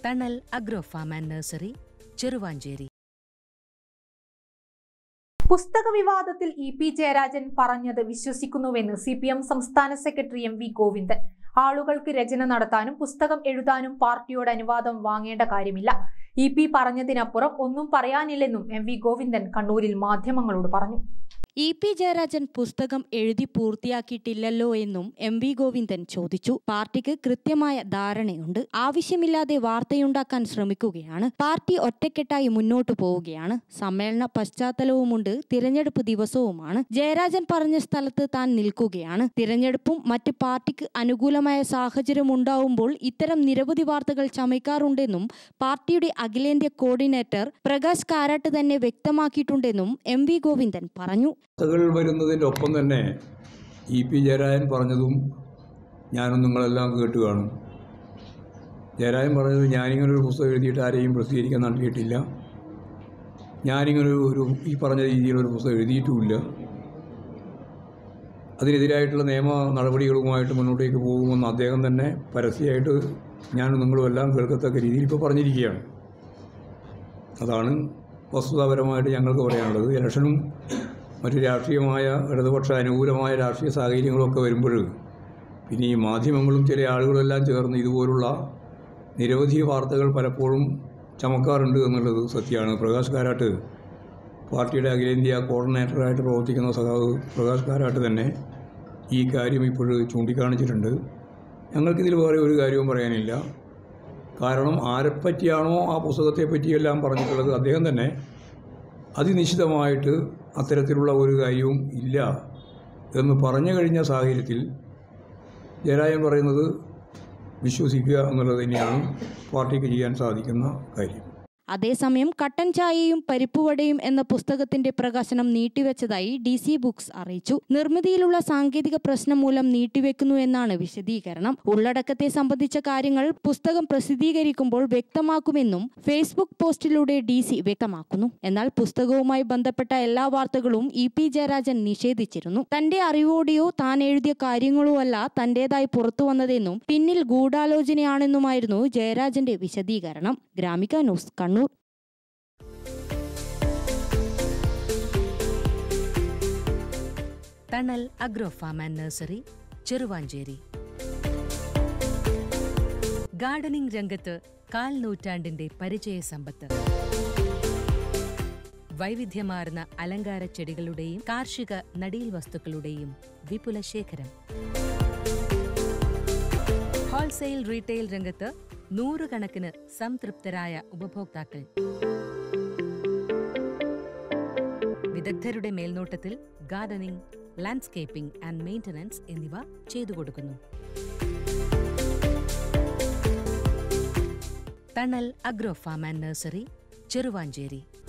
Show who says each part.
Speaker 1: തണൽ agro farm and nursery Cheruvancheri
Speaker 2: പുസ്തക വിവാദത്തിൽ ഇ പി ജയരാജൻ പറഞ്ഞത് വിശ്വസിക്കുന്നുവെന്ന് സി പി എം സംസ്ഥാന സെക്രട്ടറി എം വി ഗോവിന്ദൻ ആളുകൾക്ക് രചന നടത്താനും പുസ്തകം എഴുതാനും പാർട്ടിയോട് അനുവാദം വാങ്ങേണ്ട കാര്യമില്ല ഇ പി പറഞ്ഞതിനപ്പുറം ഒന്നും പറയാനില്ലെന്നും എം വി ഗോവിന്ദൻ കണ്ണൂരിൽ മാധ്യമങ്ങളോട് പറഞ്ഞു
Speaker 3: ഇ പി ജയരാജൻ പുസ്തകം എഴുതി പൂർത്തിയാക്കിയിട്ടില്ലല്ലോ എന്നും എം വി ഗോവിന്ദൻ ചോദിച്ചു പാർട്ടിക്ക് കൃത്യമായ ധാരണയുണ്ട് ആവശ്യമില്ലാതെ വാർത്തയുണ്ടാക്കാൻ ശ്രമിക്കുകയാണ് പാർട്ടി ഒറ്റക്കെട്ടായി മുന്നോട്ടു പോവുകയാണ് സമ്മേളന പശ്ചാത്തലവുമുണ്ട് തിരഞ്ഞെടുപ്പ് ദിവസവുമാണ് ജയരാജൻ പറഞ്ഞ സ്ഥലത്ത് താൻ നിൽക്കുകയാണ് തിരഞ്ഞെടുപ്പും മറ്റ് പാർട്ടിക്ക് അനുകൂലമായ സാഹചര്യം ഉണ്ടാവുമ്പോൾ ഇത്തരം നിരവധി വാർത്തകൾ ചമയ്ക്കാറുണ്ടെന്നും പാർട്ടിയുടെ അഖിലേന്ത്യാ കോർഡിനേറ്റർ പ്രകാശ് കാരാട്ട് തന്നെ വ്യക്തമാക്കിയിട്ടുണ്ടെന്നും എം വി ഗോവിന്ദൻ പറഞ്ഞു
Speaker 4: വാർത്തകൾ വരുന്നതിൻ്റെ ഒപ്പം തന്നെ ഇ പി ജയരാജൻ പറഞ്ഞതും ഞാനും നിങ്ങളെല്ലാം കേട്ട് കാണും ജയരാജൻ പറഞ്ഞത് ഞാനിങ്ങനെ ഒരു പുസ്തകം എഴുതിയിട്ട് ആരെയും പ്രസിദ്ധീകരിക്കാൻ നൽകിയിട്ടില്ല ഞാനിങ്ങനെ ഒരു ഒരു ഈ പറഞ്ഞ രീതിയിലൊരു പുസ്തകം എഴുതിയിട്ടുമില്ല അതിനെതിരായിട്ടുള്ള നിയമ നടപടികളുമായിട്ട് മുന്നോട്ടേക്ക് പോകുമെന്ന് അദ്ദേഹം തന്നെ പരസ്യമായിട്ട് ഞാനും നിങ്ങളും എല്ലാം കേൾക്കത്തക്ക രീതിയിൽ ഇപ്പോൾ പറഞ്ഞിരിക്കുകയാണ് അതാണ് വസ്തുതാപരമായിട്ട് ഞങ്ങൾക്ക് പറയാനുള്ളത് ഇലക്ഷനും മറ്റു രാഷ്ട്രീയമായ ഇടതുപക്ഷ അനുകൂലമായ രാഷ്ട്രീയ സാഹചര്യങ്ങളൊക്കെ വരുമ്പോൾ പിന്നെ ഈ മാധ്യമങ്ങളും ചില ആളുകളെല്ലാം ചേർന്ന് ഇതുപോലുള്ള നിരവധി വാർത്തകൾ പലപ്പോഴും ചമക്കാറുണ്ട് എന്നുള്ളത് സത്യമാണ് പ്രകാശ് കാരാട്ട് പാർട്ടിയുടെ അഖിലേന്ത്യാ കോർഡിനേറ്ററായിട്ട് പ്രവർത്തിക്കുന്ന സഖാവ് പ്രകാശ് കാരാട്ട് തന്നെ ഈ കാര്യം ഇപ്പോൾ ചൂണ്ടിക്കാണിച്ചിട്ടുണ്ട് ഞങ്ങൾക്കിതിൽ വേറെ ഒരു കാര്യവും പറയാനില്ല കാരണം ആരെപ്പറ്റിയാണോ ആ പുസ്തകത്തെ പറ്റിയെല്ലാം പറഞ്ഞിട്ടുള്ളത് അദ്ദേഹം തന്നെ അതിനിശ്ചിതമായിട്ട് അത്തരത്തിലുള്ള ഒരു കാര്യവും ഇല്ല എന്ന് പറഞ്ഞു കഴിഞ്ഞ സാഹചര്യത്തിൽ ജയരാജൻ പറയുന്നത് വിശ്വസിക്കുക എന്നുള്ളത് തന്നെയാണ് പാർട്ടിക്ക് ചെയ്യാൻ സാധിക്കുന്ന കാര്യം
Speaker 3: അതേസമയം കട്ടൻ ചായയും പരിപ്പുവടയും എന്ന പുസ്തകത്തിന്റെ പ്രകാശനം നീട്ടിവെച്ചതായി ഡി സി ബുക്സ് അറിയിച്ചു നിർമ്മിതിയിലുള്ള സാങ്കേതിക പ്രശ്നം മൂലം നീട്ടിവെക്കുന്നു എന്നാണ് വിശദീകരണം ഉള്ളടക്കത്തെ സംബന്ധിച്ച കാര്യങ്ങൾ പുസ്തകം പ്രസിദ്ധീകരിക്കുമ്പോൾ വ്യക്തമാക്കുമെന്നും ഫേസ്ബുക്ക് പോസ്റ്റിലൂടെ ഡി സി വ്യക്തമാക്കുന്നു എന്നാൽ പുസ്തകവുമായി ബന്ധപ്പെട്ട എല്ലാ വാർത്തകളും ഇ പി ജയരാജൻ നിഷേധിച്ചിരുന്നു തന്റെ അറിവോടെയോ താൻ എഴുതിയ കാര്യങ്ങളോ അല്ല തന്റേതായി പുറത്തു വന്നതെന്നും പിന്നിൽ ഗൂഢാലോചനയാണെന്നുമായിരുന്നു ജയരാജന്റെ വിശദീകരണം Gramika news Kannur
Speaker 1: Thanal agro farm and nursery Cheruvancheri gardening രംഗത്ത് കാൽ നൂറ്റാണ്ടിന്റെ പരിചയ സമ്പത്ത് വൈവിധ്യമാർന്ന അലങ്കാര ചെടികളുടെയും കാർഷിക നടീൽ വസ്തുക്കളുടെയും വിപുല ശേഖരം ഹോൾസെയിൽ റീറ്റെയിൽ രംഗത്ത് നൂറുകണക്കിന് സംതൃപ്തരായ ഉപഭോക്താക്കൾ വിദഗ്ധരുടെ മേൽനോട്ടത്തിൽ ഗാർഡനിംഗ് ലാൻഡ്സ്കേപ്പിംഗ് ആൻഡ് മെയിന്റനൻസ് എന്നിവ ചെയ്തു കൊടുക്കുന്നു Thanal agro farm and nursery Cheruvanchery